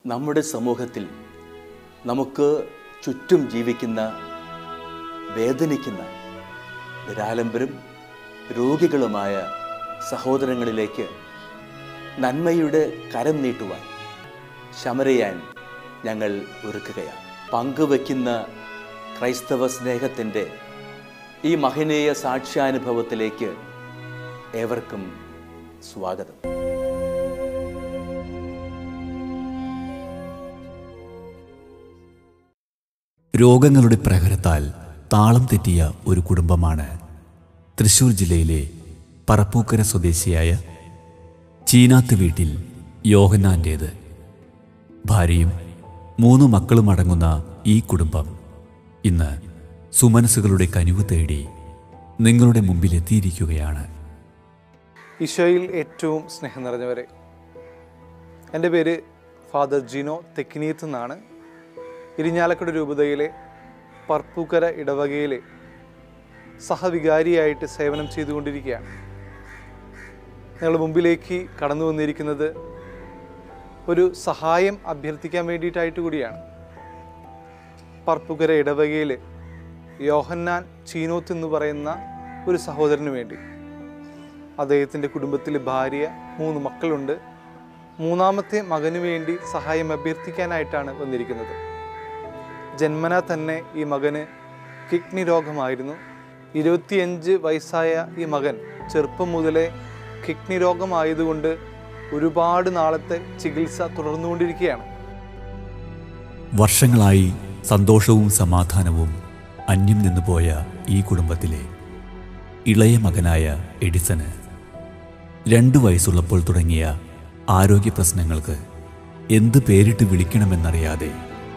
നമ്മുടെ സമൂഹത്തിൽ നമുക്ക് ചുറ്റും ജീവിക്കുന്ന വേദനിക്കുന്ന നിരാലംബരും രോഗികളുമായ സഹോദരങ്ങളിലേക്ക് നന്മയുടെ കരം നീട്ടുവാൻ ശമരയാൻ ഞങ്ങൾ ഒരുക്കുകയാണ് പങ്കുവയ്ക്കുന്ന ക്രൈസ്തവ സ്നേഹത്തിൻ്റെ ഈ മഹനീയ സാക്ഷ്യാനുഭവത്തിലേക്ക് ഏവർക്കും സ്വാഗതം രോഗങ്ങളുടെ പ്രഹരത്താൽ താളം തെറ്റിയ ഒരു കുടുംബമാണ് തൃശൂർ ജില്ലയിലെ പറപ്പൂക്കര സ്വദേശിയായ ചീനാത്ത് വീട്ടിൽ യോഹന്നാൻ്റേത് ഭാര്യയും മൂന്ന് മക്കളും അടങ്ങുന്ന ഈ കുടുംബം ഇന്ന് സുമനസ്സുകളുടെ കനിവ് തേടി നിങ്ങളുടെ മുമ്പിലെത്തിയിരിക്കുകയാണ് ഈശോയിൽ ഏറ്റവും സ്നേഹം നിറഞ്ഞവരെ എൻ്റെ പേര് ഫാദർ ജിനോ തെക്കിനീത്ത് എന്നാണ് ഇരിഞ്ഞാലക്കുട രൂപതയിലെ പർപ്പൂക്കര ഇടവകയിലെ സഹവികാരിയായിട്ട് സേവനം ചെയ്തുകൊണ്ടിരിക്കുകയാണ് ഞങ്ങൾ മുമ്പിലേക്ക് കടന്നു വന്നിരിക്കുന്നത് ഒരു സഹായം അഭ്യർത്ഥിക്കാൻ വേണ്ടിയിട്ടായിട്ട് കൂടിയാണ് പർപ്പുകര ഇടവകയിൽ യോഹന്നാൻ ചീനോത്ത് എന്ന് പറയുന്ന ഒരു സഹോദരന് വേണ്ടി അദ്ദേഹത്തിൻ്റെ കുടുംബത്തിൽ ഭാര്യ മൂന്ന് മക്കളുണ്ട് മൂന്നാമത്തെ മകന് വേണ്ടി സഹായം അഭ്യർത്ഥിക്കാനായിട്ടാണ് വന്നിരിക്കുന്നത് ജന്മന തന്നെ ഈ മകന് കിഡ്നി രോഗമായിരുന്നു ഇരുപത്തിയഞ്ച് വയസ്സായ ഈ മകൻ ചെറുപ്പം മുതലേ കിഡ്നി രോഗമായതുകൊണ്ട് ഒരുപാട് നാളത്തെ ചികിത്സ തുടർന്നുകൊണ്ടിരിക്കുകയാണ് വർഷങ്ങളായി സന്തോഷവും സമാധാനവും അന്യം നിന്നുപോയ ഈ കുടുംബത്തിലെ ഇളയ മകനായ എഡിസന് രണ്ടു വയസ്സുള്ളപ്പോൾ തുടങ്ങിയ ആരോഗ്യ പ്രശ്നങ്ങൾക്ക് എന്ത് പേരിട്ട് വിളിക്കണമെന്നറിയാതെ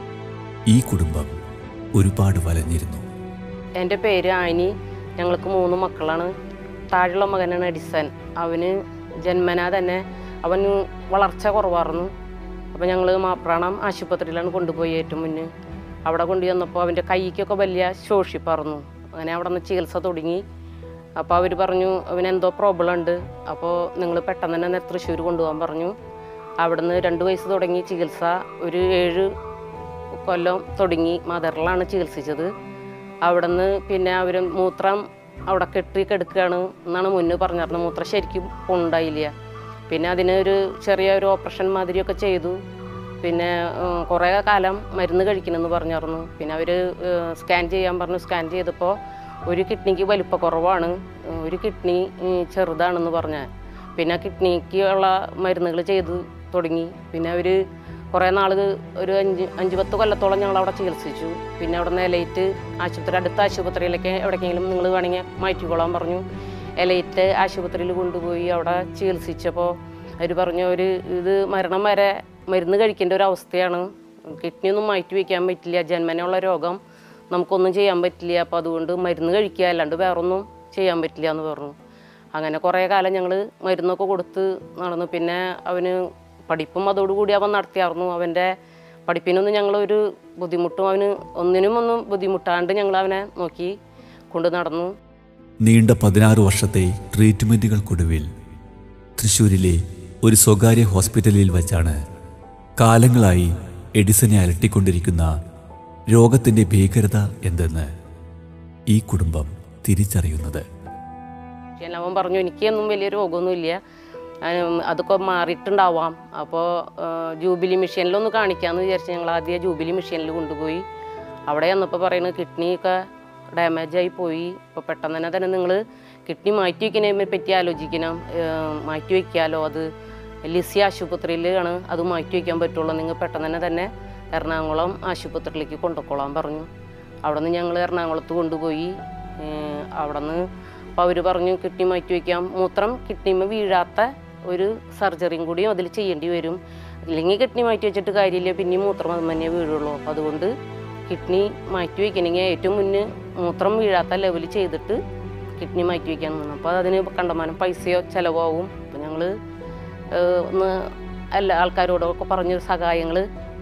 ഈ കുടുംബം ഒരുപാട് വലഞ്ഞിരുന്നു എൻ്റെ പേര് ആനി ഞങ്ങൾക്ക് മൂന്ന് മക്കളാണ് താഴെയുള്ള മകനാണ് എഡിസൺ അവന് ജന്മനാ തന്നെ അവന് വളർച്ച കുറവായിരുന്നു അപ്പോൾ ഞങ്ങൾ മാപ്രാണം ആശുപത്രിയിലാണ് കൊണ്ടുപോയി ഏറ്റവും മുന്നേ അവിടെ കൊണ്ടുവന്നപ്പോൾ അവൻ്റെ കൈക്കൊക്കെ വലിയ ശോഷിപ്പായിരുന്നു അങ്ങനെ അവിടെ നിന്ന് ചികിത്സ തുടങ്ങി അപ്പോൾ അവർ പറഞ്ഞു അവനെന്തോ പ്രോബ്ലം ഉണ്ട് അപ്പോൾ നിങ്ങൾ പെട്ടെന്ന് തന്നെ തൃശ്ശൂർ കൊണ്ടുപോകാൻ പറഞ്ഞു അവിടുന്ന് രണ്ട് വയസ്സ് തുടങ്ങി ചികിത്സ ഒരു ഏഴ് കൊല്ലം തുടങ്ങി മദറിലാണ് ചികിത്സിച്ചത് അവിടുന്ന് പിന്നെ അവർ മൂത്രം അവിടെ കെട്ടി കെടുക്കുകയാണ് എന്നാണ് മുന്നേ പറഞ്ഞിരുന്നത് മൂത്രം ശരിക്കും ഉണ്ടായില്ല പിന്നെ അതിന് ഒരു ചെറിയ ഒരു ഓപ്പറേഷൻ മാതിരിയൊക്കെ ചെയ്തു പിന്നെ ഉം, കുറേ കാലം മരുന്ന് കഴിക്കണമെന്ന് പറഞ്ഞിരുന്നു പിന്നെ അവർ സ്കാൻ ചെയ്യാൻ പറഞ്ഞു സ്കാൻ ചെയ്തപ്പോൾ ഒരു കിഡ്നിക്ക് വലിപ്പക്കുറവാണ് ഉം, ഒരു കിഡ്നി ഉം, ചെറുതാണെന്ന് പറഞ്ഞ പിന്നെ കിഡ്നിക്ക് ഉള്ള മരുന്നുകൾ ചെയ്തു തുടങ്ങി പിന്നെ അവർ കുറേ നാൾ ഒരു അഞ്ച് അഞ്ച് പത്ത് കൊല്ലത്തോളം ഞങ്ങൾ അവിടെ ചികിത്സിച്ചു പിന്നെ അവിടെ നിന്ന് എലൈറ്റ് ആശുപത്രി അടുത്ത ആശുപത്രിയിലേക്ക് എവിടേക്കെങ്കിലും നിങ്ങൾ വേണമെങ്കിൽ മാറ്റിക്കോളാൻ പറഞ്ഞു എലൈറ്റ് ആശുപത്രിയിൽ കൊണ്ടുപോയി അവിടെ ചികിത്സിച്ചപ്പോൾ അവർ പറഞ്ഞു ഒരു ഇത് മരണം വരെ മരുന്ന് കഴിക്കേണ്ട ഒരു അവസ്ഥയാണ് കിഡ്നി ഒന്നും മാറ്റി വയ്ക്കാൻ പറ്റില്ല ജന്മനുള്ള രോഗം നമുക്കൊന്നും ചെയ്യാൻ പറ്റില്ല അപ്പോൾ അതുകൊണ്ട് മരുന്ന് കഴിക്കുക അല്ലാണ്ട് വേറൊന്നും ചെയ്യാൻ പറ്റില്ല എന്ന് പറഞ്ഞു അങ്ങനെ കുറേ കാലം ഞങ്ങൾ മരുന്നൊക്കെ കൊടുത്ത് നടന്നു പിന്നെ അവന് പഠിപ്പും അതോടുകൂടി അവൻ നടത്തിയായിരുന്നു അവൻ്റെ പഠിപ്പിനൊന്നും ഞങ്ങളൊരു ബുദ്ധിമുട്ടും അവന് ഒന്നിനും ഒന്നും ബുദ്ധിമുട്ടാണ്ട് ഞങ്ങൾ അവനെ നോക്കി കൊണ്ട് നടന്നു നീണ്ട പതിനാറ് വർഷത്തെ ട്രീറ്റ്മെൻറ്റുകൾക്കൊടുവിൽ തൃശ്ശൂരിലെ ഒരു സ്വകാര്യ ഹോസ്പിറ്റലിൽ വച്ചാണ് കാലങ്ങളായി എഡിസനെ അലട്ടിക്കൊണ്ടിരിക്കുന്ന രോഗത്തിൻ്റെ ഭീകരത എന്തെന്ന് ഈ കുടുംബം തിരിച്ചറിയുന്നത് പക്ഷേ അവൻ പറഞ്ഞു എനിക്കൊന്നും വലിയ രോഗമൊന്നുമില്ല ഉം, അതൊക്കെ മാറിയിട്ടുണ്ടാവാം അപ്പോൾ ജൂബിലി മെഷീനിലൊന്ന് കാണിക്കാമെന്ന് വിചാരിച്ച് ഞങ്ങൾ ആദ്യം ജൂബിലി മെഷീനിൽ കൊണ്ടുപോയി അവിടെ ചെന്നപ്പോൾ പറയുന്നത് കിഡ്നിയൊക്കെ ഡാമേജായി പോയി ഇപ്പോൾ പെട്ടെന്ന് തന്നെ തന്നെ നിങ്ങൾ കിഡ്നി മാറ്റി വയ്ക്കുന്നതിനെ പറ്റി ആലോചിക്കണം ഏഹ്, മാറ്റി വയ്ക്കാമല്ലോ അത് ലിസി ആശുപത്രിയിലാണ് അത് മാറ്റി വയ്ക്കാൻ പറ്റുള്ളൂ നിങ്ങൾ പെട്ടെന്ന് തന്നെ തന്നെ എറണാകുളം ആശുപത്രിയിലേക്ക് കൊണ്ടുപോയിക്കോളാൻ പറഞ്ഞു അവിടെ നിന്ന് ഞങ്ങൾ എറണാകുളത്ത് കൊണ്ടുപോയി ഏഹ്, അവിടെ നിന്ന് അപ്പോൾ അവർ പറഞ്ഞു കിഡ്നി മാറ്റി വയ്ക്കാം മൂത്രം കിഡ്നിമ വീഴാത്ത ഒരു സർജറിയും കൂടിയും അതിൽ ചെയ്യേണ്ടി വരും ഇല്ലെങ്കിൽ കിഡ്നി മാറ്റി വെച്ചിട്ട് കാര്യമില്ല പിന്നെയും മൂത്രം അത് തന്നെ വീഴുള്ളൂ അപ്പോൾ അതുകൊണ്ട് കിഡ്നി മാറ്റി വയ്ക്കണമെങ്കിൽ ഏറ്റവും മുന്നേ മൂത്രം വീഴാത്ത ലെവൽ ചെയ്തിട്ട് കിഡ്നി മാറ്റി വയ്ക്കാൻ നിന്നു അപ്പോൾ അതിന് കണ്ടമാനം പൈസയോ ചിലവാകും അപ്പോൾ ഞങ്ങൾ ഒന്ന് എല്ലാ ആൾക്കാരോടൊക്കെ പറഞ്ഞ സഹായങ്ങൾ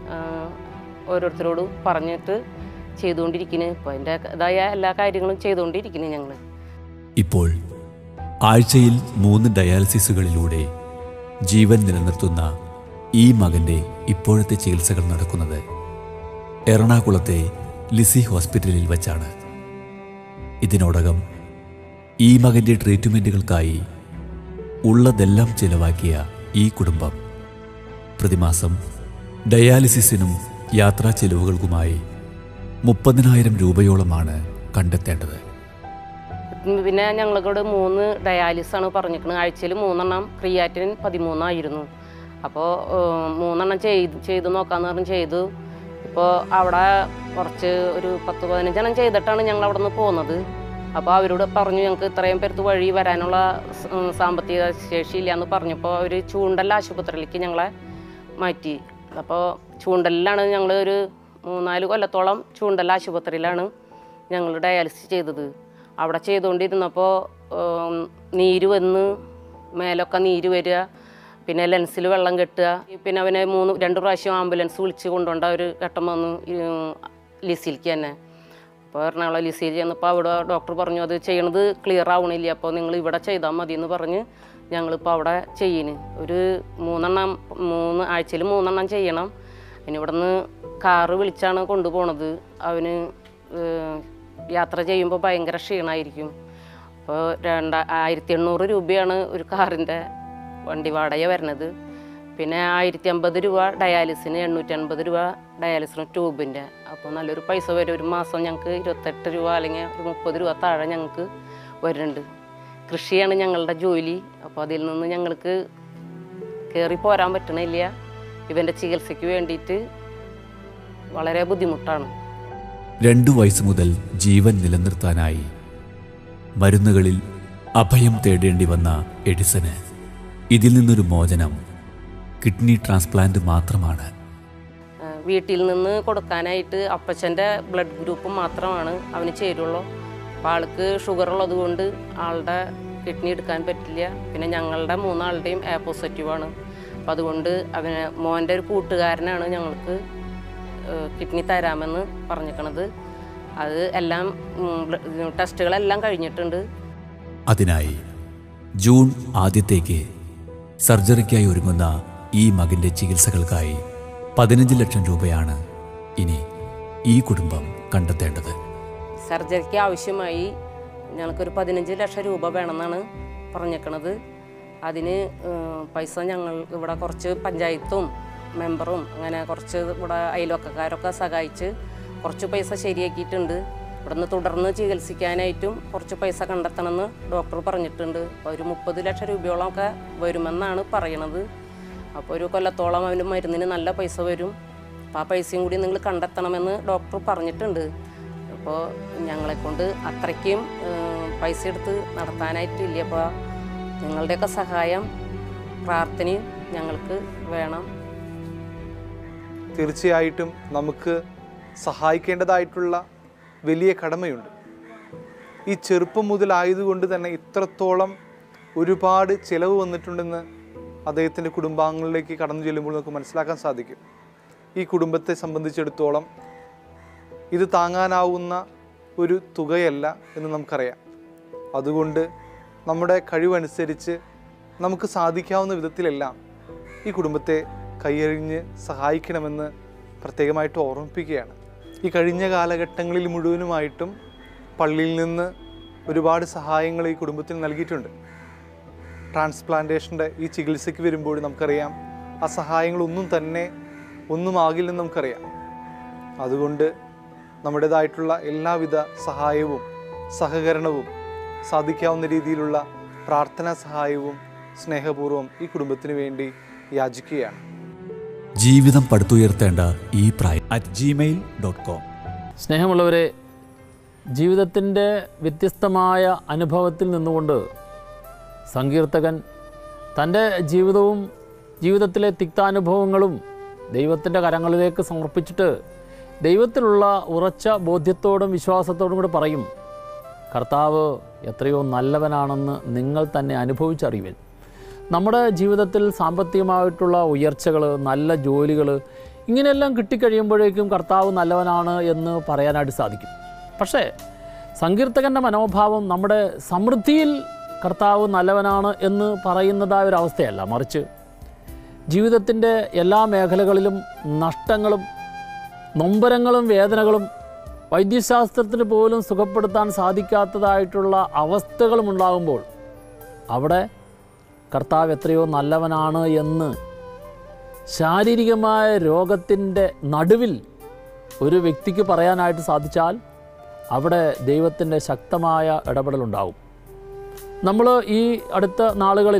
ഓരോരുത്തരോട് പറഞ്ഞിട്ട് ചെയ്തുകൊണ്ടിരിക്കുന്നു ഇപ്പോൾ അതിൻ്റെ ഇതായ എല്ലാ കാര്യങ്ങളും ചെയ്തുകൊണ്ടിരിക്കുന്നു ഞങ്ങൾ ഇപ്പോൾ ആഴ്ചയിൽ മൂന്ന് ഡയാലിസിസുകളിലൂടെ ജീവൻ നിലനിർത്തുന്ന ഈ മകൻ്റെ ഇപ്പോഴത്തെ ചികിത്സകൾ നടക്കുന്നത് എറണാകുളത്തെ ലിസി ഹോസ്പിറ്റലിൽ വച്ചാണ് ഇതിനോടകം ഈ മകൻ്റെ ട്രീറ്റ്മെൻറ്റുകൾക്കായി ഉള്ളതെല്ലാം ചിലവാക്കിയ ഈ കുടുംബം പ്രതിമാസം ഡയാലിസിസിനും യാത്രാ ചെലവുകൾക്കുമായി മുപ്പതിനായിരം രൂപയോളമാണ് കണ്ടെത്തേണ്ടത് പിന്നെ ഞങ്ങൾക്കിവിടെ മൂന്ന് ഡയാലിസാണ് പറഞ്ഞിരിക്കുന്നത് ആഴ്ചയിൽ മൂന്നെണ്ണം ക്രിയാറ്റിൻ പതിമൂന്നായിരുന്നു അപ്പോൾ മൂന്നെണ്ണം ചെയ്ത് ചെയ്ത് നോക്കാമെന്ന് പറഞ്ഞ് ചെയ്തു ഇപ്പോൾ അവിടെ കുറച്ച് ഒരു പത്ത് പതിനഞ്ചെണ്ണം ചെയ്തിട്ടാണ് ഞങ്ങൾ അവിടെ നിന്ന് പോകുന്നത് അപ്പോൾ അവരോട് പറഞ്ഞു ഞങ്ങൾക്ക് ഇത്രയും പേർക്ക് വഴി വരാനുള്ള സ- ഉം, സാമ്പത്തിക ശേഷിയില്ല എന്ന് പറഞ്ഞപ്പോൾ അവർ ചൂണ്ടൽ ആശുപത്രിയിലേക്ക് ഞങ്ങളെ മാറ്റി അപ്പോൾ ചൂണ്ടലിലാണ് ഞങ്ങൾ ഒരു മൂന്നാല് കൊല്ലത്തോളം ചൂണ്ടൽ ആശുപത്രിയിലാണ് ഞങ്ങൾ ഡയാലിസിസ് ചെയ്തത് അവിടെ ചെയ്തുകൊണ്ടിരുന്നപ്പോൾ ഉം, നീര് വന്ന് മേലൊക്കെ നീര് വരിക പിന്നെ ലെൻസിൽ വെള്ളം കെട്ടുക പിന്നെ അവനെ മൂന്ന് രണ്ട് പ്രാവശ്യം ആംബുലൻസ് വിളിച്ച് കൊണ്ടുപോണ്ട ഒരു ഘട്ടം വന്നു ഈ, ലിസിയിലേക്ക് തന്നെ അപ്പോൾ എറണാകുളം ലിസിയിൽ ചെന്നപ്പോൾ അവിടെ ഡോക്ടർ പറഞ്ഞു അത് ചെയ്യണത് ക്ലിയർ ആവണില്ല അപ്പോൾ നിങ്ങൾ ഇവിടെ ചെയ്താൽ മതി എന്ന് പറഞ്ഞ് ഞങ്ങളിപ്പോൾ അവിടെ ചെയ്യുന്നു ഒരു മൂന്നെണ്ണം മൂന്ന് ആഴ്ചയിൽ മൂന്നെണ്ണം ചെയ്യണം പിന്നെ ഇവിടുന്ന് കാറ് വിളിച്ചാണ് കൊണ്ടുപോണത് അവന് ഏഹ്, യാത്ര ചെയ്യുമ്പോൾ ഭയങ്കര ക്ഷീണമായിരിക്കും അപ്പോൾ രണ്ട ആയിരത്തി എണ്ണൂറ് രൂപയാണ് ഒരു കാറിൻ്റെ വണ്ടി വാടക വരുന്നത് പിന്നെ ആയിരത്തി അമ്പത് രൂപ ഡയാലിസിന് എണ്ണൂറ്റി അൻപത് രൂപ ഡയാലിസിന് ട്യൂബിൻ്റെ അപ്പോൾ നല്ലൊരു പൈസ വരും ഒരു മാസം ഞങ്ങൾക്ക് ഇരുപത്തെട്ട് രൂപ അല്ലെങ്കിൽ ഒരു മുപ്പത് രൂപ താഴെ ഞങ്ങൾക്ക് വരുന്നുണ്ട് കൃഷിയാണ് ഞങ്ങളുടെ ജോലി അപ്പോൾ അതിൽ നിന്ന് ഞങ്ങൾക്ക് കയറി പോരാൻ പറ്റണില്ല ഇവൻ്റെ ചികിത്സയ്ക്ക് വേണ്ടിയിട്ട് വളരെ ബുദ്ധിമുട്ടാണ് രണ്ടു വയസ്സ് മുതൽ ജീവൻ നിലനിർത്താനായി മരുന്നുകളിൽ അഭയം തേടേണ്ടി വന്ന എഡിസന് ഇതിൽ നിന്നൊരു മോചനം കിഡ്നി ട്രാൻസ്പ്ലാന്റ് മാത്രമാണ് ആ, വീട്ടിൽ നിന്ന് കൊടുക്കാനായിട്ട് അപ്പച്ചൻ്റെ ബ്ലഡ് ഗ്രൂപ്പ് മാത്രമാണ് അവന് ചേരുള്ളൂ അപ്പോൾ ആൾക്ക് ഷുഗർ ഉള്ളത് കൊണ്ട് ആളുടെ കിഡ്നി എടുക്കാൻ പറ്റില്ല പിന്നെ ഞങ്ങളുടെ മൂന്നാളുടെയും എ പോസിറ്റീവാണ് അപ്പോൾ അതുകൊണ്ട് അവന് മോൻ്റെ ഒരു കൂട്ടുകാരനാണ് ഞങ്ങൾക്ക് കിഡ്നി തരാമെന്ന് പറഞ്ഞിരിക്കണത് അത് എല്ലാം ഉം, ബ്ല- ടെസ്റ്റുകളെല്ലാം കഴിഞ്ഞിട്ടുണ്ട് അതിനായി ജൂൺ ആദ്യത്തേക്ക് സർജറിക്കായി ഒരുങ്ങുന്ന ഈ മകന്റെ ചികിത്സകൾക്കായി പതിനഞ്ച് ലക്ഷം രൂപയാണ് ഇനി ഈ കുടുംബം കണ്ടെത്തേണ്ടത് സർജറിക്ക് ആവശ്യമായി ഞങ്ങൾക്കൊരു പതിനഞ്ച് ലക്ഷം രൂപ വേണമെന്നാണ് പറഞ്ഞേക്കണത് അതിന് ഏഹ്, പൈസ ഞങ്ങൾ ഇവിടെ കുറച്ച് പഞ്ചായത്തും മെമ്പറും അങ്ങനെ കുറച്ച് ഇവിടെ അയൽവക്കക്കാരൊക്കെ സഹായിച്ച് കുറച്ച് പൈസ ശരിയാക്കിയിട്ടുണ്ട് ഇവിടുന്ന് തുടർന്ന് ചികിത്സിക്കാനായിട്ടും കുറച്ച് പൈസ കണ്ടെത്തണമെന്ന് ഡോക്ടർ പറഞ്ഞിട്ടുണ്ട് അപ്പോൾ ഒരു മുപ്പത് ലക്ഷം രൂപയോളമൊക്കെ വരുമെന്നാണ് പറയണത് അപ്പോൾ ഒരു കൊല്ലത്തോളം അവന് മരുന്നിന് നല്ല പൈസ വരും അപ്പോൾ ആ പൈസയും കൂടി നിങ്ങൾ കണ്ടെത്തണമെന്ന് ഡോക്ടർ പറഞ്ഞിട്ടുണ്ട് അപ്പോൾ ഞങ്ങളെക്കൊണ്ട് അത്രയ്ക്കും ഏഹ്, പൈസ എടുത്ത് നടത്താനായിട്ടില്ല അപ്പോൾ നിങ്ങളുടെയൊക്കെ സഹായം പ്രാർത്ഥനയും ഞങ്ങൾക്ക് വേണം തീർച്ചയായിട്ടും നമുക്ക് സഹായിക്കേണ്ടതായിട്ടുള്ള വലിയ കടമയുണ്ട് ഈ ചെറുപ്പം മുതലായതുകൊണ്ട് തന്നെ ഇത്രത്തോളം ഒരുപാട് ചിലവ് വന്നിട്ടുണ്ടെന്ന് അദ്ദേഹത്തിൻ്റെ കുടുംബാംഗങ്ങളിലേക്ക് കടന്നു ചെല്ലുമ്പോൾ നമുക്ക് മനസ്സിലാക്കാൻ സാധിക്കും ഈ കുടുംബത്തെ സംബന്ധിച്ചിടത്തോളം ഇത് താങ്ങാനാവുന്ന ഒരു തുകയല്ല എന്ന് നമുക്കറിയാം അതുകൊണ്ട് നമ്മുടെ കഴിവനുസരിച്ച് നമുക്ക് സാധിക്കാവുന്ന വിധത്തിലെല്ലാം ഈ കുടുംബത്തെ കൈയഴിഞ്ഞ് സഹായിക്കണമെന്ന് പ്രത്യേകമായിട്ട് ഓർമ്മിപ്പിക്കുകയാണ് ഈ കഴിഞ്ഞ കാലഘട്ടങ്ങളിൽ മുഴുവനുമായിട്ടും പള്ളിയിൽ നിന്ന് ഒരുപാട് സഹായങ്ങൾ ഈ കുടുംബത്തിന് നൽകിയിട്ടുണ്ട് ട്രാൻസ്പ്ലാന്റേഷൻ്റെ ഈ ചികിത്സയ്ക്ക് വരുമ്പോൾ നമുക്കറിയാം ആ സഹായങ്ങളൊന്നും തന്നെ ഒന്നുമാകില്ലെന്ന് നമുക്കറിയാം അതുകൊണ്ട് നമ്മുടേതായിട്ടുള്ള എല്ലാവിധ സഹായവും സഹകരണവും സാധിക്കാവുന്ന രീതിയിലുള്ള പ്രാർത്ഥനാ സഹായവും സ്നേഹപൂർവ്വം ഈ കുടുംബത്തിന് വേണ്ടി യാചിക്കുകയാണ് ജീവിതം പടുത്തുയർത്തേണ്ട ഈ പ്രായം അറ്റ് ജിമെയിൽ ഡോട്ട് കോം സ്നേഹമുള്ളവരെ ജീവിതത്തിൻ്റെ വ്യത്യസ്തമായ അനുഭവത്തിൽ നിന്നുകൊണ്ട് സങ്കീർത്തകൻ തൻ്റെ ജീവിതവും ജീവിതത്തിലെ തിക്താനുഭവങ്ങളും ദൈവത്തിൻ്റെ കരങ്ങളിലേക്ക് സമർപ്പിച്ചിട്ട് ദൈവത്തിലുള്ള ഉറച്ച ബോധ്യത്തോടും വിശ്വാസത്തോടും കൂടെ പറയും കർത്താവ് എത്രയോ നല്ലവനാണെന്ന് നിങ്ങൾ തന്നെ അനുഭവിച്ചറിയുവൻ നമ്മുടെ ജീവിതത്തിൽ സാമ്പത്തികമായിട്ടുള്ള ഉയർച്ചകൾ നല്ല ജോലികൾ ഇങ്ങനെയെല്ലാം കിട്ടിക്കഴിയുമ്പോഴേക്കും കർത്താവ് നല്ലവനാണ് എന്ന് പറയാനായിട്ട് സാധിക്കും പക്ഷേ സങ്കീർത്തകൻ്റെ മനോഭാവം നമ്മുടെ സമൃദ്ധിയിൽ കർത്താവ് നല്ലവനാണ് എന്ന് പറയുന്നതായ ഒരു അവസ്ഥയല്ല മറിച്ച് ജീവിതത്തിൻ്റെ എല്ലാ മേഖലകളിലും നഷ്ടങ്ങളും നൊമ്പരങ്ങളും വേദനകളും വൈദ്യശാസ്ത്രത്തിന് പോലും സുഖപ്പെടുത്താൻ സാധിക്കാത്തതായിട്ടുള്ള അവസ്ഥകളും ഉണ്ടാകുമ്പോൾ അവിടെ കർത്താവ് എത്രയോ നല്ലവനാണ് എന്ന് ശാരീരികമായ രോഗത്തിൻ്റെ നടുവിൽ ഒരു വ്യക്തിക്ക് പറയാനായിട്ട് സാധിച്ചാൽ അവിടെ ദൈവത്തിൻ്റെ ശക്തമായ ഇടപെടലുണ്ടാവും നമ്മൾ ഈ അടുത്ത നാളുകളിൽ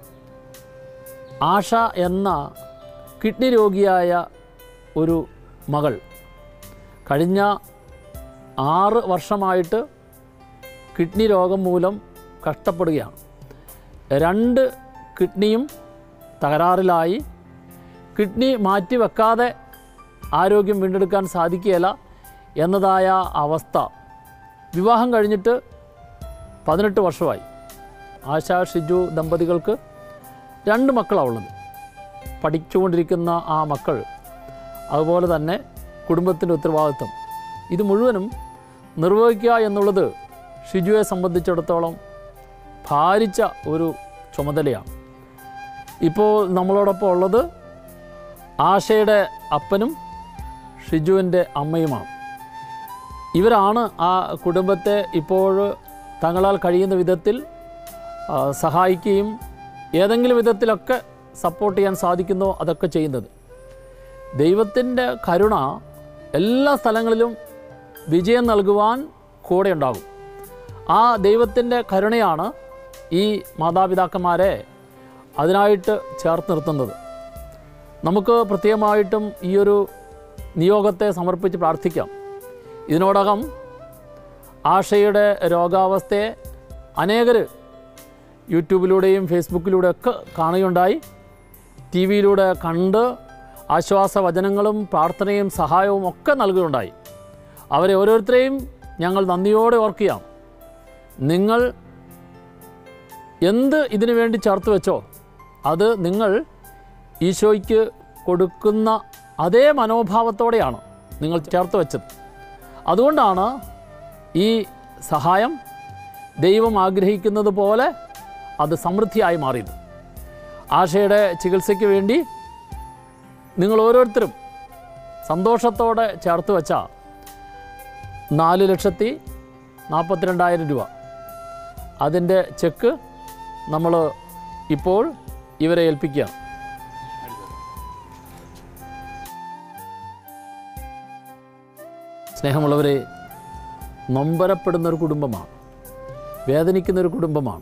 ആഷ എന്ന കിഡ്നി രോഗിയായ ഒരു മകൾ കഴിഞ്ഞ ആറ് വർഷമായിട്ട് കിഡ്നി രോഗം മൂലം കഷ്ടപ്പെടുകയാണ് രണ്ട് കിഡ്നിയും തകരാറിലായി കിഡ്നി മാറ്റിവെക്കാതെ ആരോഗ്യം വീണ്ടെടുക്കാൻ സാധിക്കുകയില്ല എന്നതായ അവസ്ഥ വിവാഹം കഴിഞ്ഞിട്ട് പതിനെട്ട് വർഷമായി ആശാ ഷിജു ദമ്പതികൾക്ക് രണ്ട് മക്കളാണ് ഉള്ളത് പഠിച്ചുകൊണ്ടിരിക്കുന്ന ആ മക്കൾ അതുപോലെ തന്നെ കുടുംബത്തിൻ്റെ ഉത്തരവാദിത്വം ഇത് മുഴുവനും നിർവഹിക്കുക എന്നുള്ളത് ഷിജുവെ സംബന്ധിച്ചിടത്തോളം ഭാരിച്ച ഒരു ചുമതലയാണ് ഇപ്പോൾ നമ്മളോടൊപ്പം ഉള്ളത് ആശയുടെ അപ്പനും ഷിജുവിൻ്റെ അമ്മയുമാണ് ഇവരാണ് ആ കുടുംബത്തെ ഇപ്പോൾ തങ്ങളാൽ കഴിയുന്ന വിധത്തിൽ ആ, സഹായിക്കുകയും ഏതെങ്കിലും വിധത്തിലൊക്കെ സപ്പോർട്ട് ചെയ്യാൻ സാധിക്കുന്നോ അതൊക്കെ ചെയ്യുന്നത് ദൈവത്തിൻ്റെ കരുണ എല്ലാ സ്ഥലങ്ങളിലും വിജയം നൽകുവാൻ കൂടെ ഉണ്ടാകും ആ ദൈവത്തിൻ്റെ കരുണയാണ് ഈ മാതാപിതാക്കന്മാരെ അതിനായിട്ട് ചേർത്ത് നിർത്തുന്നത് നമുക്ക് പ്രത്യേകമായിട്ടും ഈ ഒരു നിയോഗത്തെ സമർപ്പിച്ച് പ്രാർത്ഥിക്കാം ഇതിനോടകം ആഷയുടെ രോഗാവസ്ഥയെ അനേകർ യൂട്യൂബിലൂടെയും ഫേസ്ബുക്കിലൂടെയൊക്കെ കാണുകയുണ്ടായി ടി വിയിലൂടെ കണ്ട് ആശ്വാസവചനങ്ങളും പ്രാർത്ഥനയും സഹായവും ഒക്കെ നൽകുകയുണ്ടായി അവരെ ഓരോരുത്തരെയും ഞങ്ങൾ നന്ദിയോടെ ഓർക്കുകയാണ് നിങ്ങൾ എന്ത് ഇതിനു വേണ്ടി ചേർത്ത് വെച്ചോ അത് നിങ്ങൾ ഈശോയ്ക്ക് കൊടുക്കുന്ന അതേ മനോഭാവത്തോടെയാണ് നിങ്ങൾ ചേർത്ത് വെച്ചത് അതുകൊണ്ടാണ് ഈ സഹായം ദൈവം ആഗ്രഹിക്കുന്നത് പോലെ അത് സമൃദ്ധിയായി മാറിയത് ആശയുടെ ചികിത്സയ്ക്ക് വേണ്ടി നിങ്ങൾ ഓരോരുത്തരും സന്തോഷത്തോടെ ചേർത്ത് വെച്ച നാല് ലക്ഷത്തി നാൽപ്പത്തിരണ്ടായിരം രൂപ അതിൻ്റെ ചെക്ക് നമ്മൾ ഇപ്പോൾ ഇവരെ ഏൽപ്പിക്കുകയാണ് സ്നേഹമുള്ളവരെ നൊമ്പരപ്പെടുന്ന ഒരു കുടുംബമാണ് വേദനിക്കുന്ന ഒരു കുടുംബമാണ്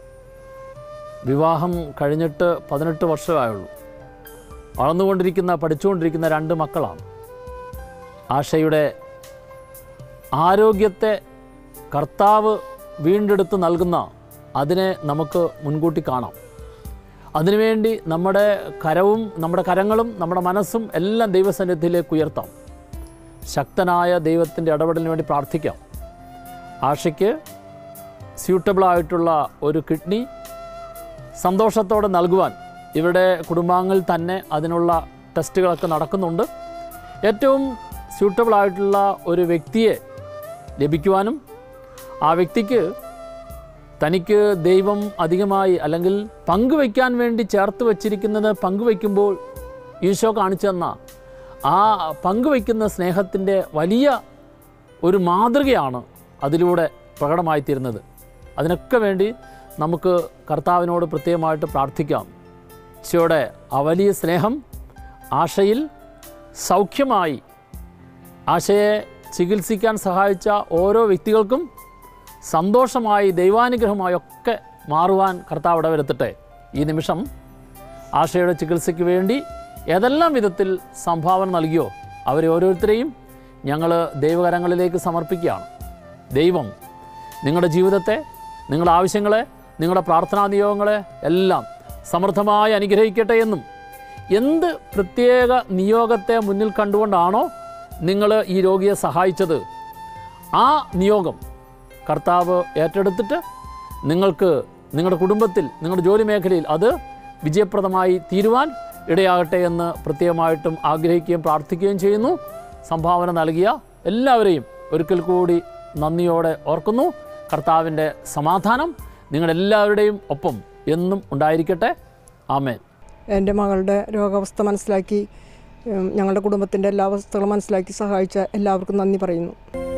വിവാഹം കഴിഞ്ഞിട്ട് പതിനെട്ട് വർഷമായുള്ളൂ വളർന്നുകൊണ്ടിരിക്കുന്ന പഠിച്ചുകൊണ്ടിരിക്കുന്ന രണ്ട് മക്കളാണ് ആശയുടെ ആരോഗ്യത്തെ കർത്താവ് വീണ്ടെടുത്ത് നൽകുന്ന അതിനെ നമുക്ക് മുൻകൂട്ടി കാണാം അതിനുവേണ്ടി നമ്മുടെ കരവും നമ്മുടെ കരങ്ങളും നമ്മുടെ മനസ്സും എല്ലാം ദൈവസന്നിധിയിലേക്ക് ഉയർത്താം ശക്തനായ ദൈവത്തിൻ്റെ ഇടപെടലിന് വേണ്ടി പ്രാർത്ഥിക്കാം ആഷയ്ക്ക് സ്യൂട്ടബിളായിട്ടുള്ള ഒരു കിഡ്നി സന്തോഷത്തോടെ നൽകുവാൻ ഇവരുടെ കുടുംബാംഗങ്ങൾ തന്നെ അതിനുള്ള ടെസ്റ്റുകളൊക്കെ നടക്കുന്നുണ്ട് ഏറ്റവും സ്യൂട്ടബിളായിട്ടുള്ള ഒരു വ്യക്തിയെ ലഭിക്കുവാനും ആ വ്യക്തിക്ക് തനിക്ക് ദൈവം അധികമായി അല്ലെങ്കിൽ പങ്കുവയ്ക്കാൻ വേണ്ടി ചേർത്ത് വച്ചിരിക്കുന്നത് പങ്കുവയ്ക്കുമ്പോൾ ഈശോ കാണിച്ചു തന്ന ആ പങ്കുവയ്ക്കുന്ന സ്നേഹത്തിൻ്റെ വലിയ ഒരു മാതൃകയാണ് അതിലൂടെ പ്രകടമായിത്തീരുന്നത് അതിനൊക്കെ വേണ്ടി നമുക്ക് കർത്താവിനോട് പ്രത്യേകമായിട്ട് പ്രാർത്ഥിക്കാം ഈശോയുടെ ആ വലിയ സ്നേഹം ആശയിൽ സൗഖ്യമായി ആശയെ ചികിത്സിക്കാൻ സഹായിച്ച ഓരോ വ്യക്തികൾക്കും സന്തോഷമായി ദൈവാനുഗ്രഹമായി ഒക്കെ മാറുവാൻ കർത്താവ് ഇടവരുത്തട്ടെ ഈ നിമിഷം ആശയുടെ ചികിത്സയ്ക്ക് വേണ്ടി ഏതെല്ലാം വിധത്തിൽ സംഭാവന നൽകിയോ അവരെ ഓരോരുത്തരെയും ഞങ്ങൾ ദൈവകരങ്ങളിലേക്ക് സമർപ്പിക്കുകയാണ് ദൈവം നിങ്ങളുടെ ജീവിതത്തെ നിങ്ങളുടെ ആവശ്യങ്ങളെ നിങ്ങളുടെ പ്രാർത്ഥനാ നിയോഗങ്ങളെ എല്ലാം സമൃദ്ധമായി അനുഗ്രഹിക്കട്ടെ എന്നും എന്ത് പ്രത്യേക നിയോഗത്തെ മുന്നിൽ കണ്ടുകൊണ്ടാണോ നിങ്ങൾ ഈ രോഗിയെ സഹായിച്ചത് ആ നിയോഗം കർത്താവ് ഏറ്റെടുത്തിട്ട് നിങ്ങൾക്ക് നിങ്ങളുടെ കുടുംബത്തിൽ നിങ്ങളുടെ ജോലി മേഖലയിൽ അത് വിജയപ്രദമായി തീരുവാൻ ഇടയാകട്ടെ എന്ന് പ്രത്യേകമായിട്ടും ആഗ്രഹിക്കുകയും പ്രാർത്ഥിക്കുകയും ചെയ്യുന്നു സംഭാവന നൽകിയ എല്ലാവരെയും ഒരിക്കൽ കൂടി നന്ദിയോടെ ഓർക്കുന്നു കർത്താവിൻ്റെ സമാധാനം നിങ്ങളെല്ലാവരുടെയും ഒപ്പം എന്നും ഉണ്ടായിരിക്കട്ടെ ആമേൻ എൻ്റെ മകളുടെ രോഗാവസ്ഥ മനസ്സിലാക്കി ഉം, ഞങ്ങളുടെ കുടുംബത്തിൻ്റെ എല്ലാ അവസ്ഥകളും മനസ്സിലാക്കി സഹായിച്ച എല്ലാവർക്കും നന്ദി പറയുന്നു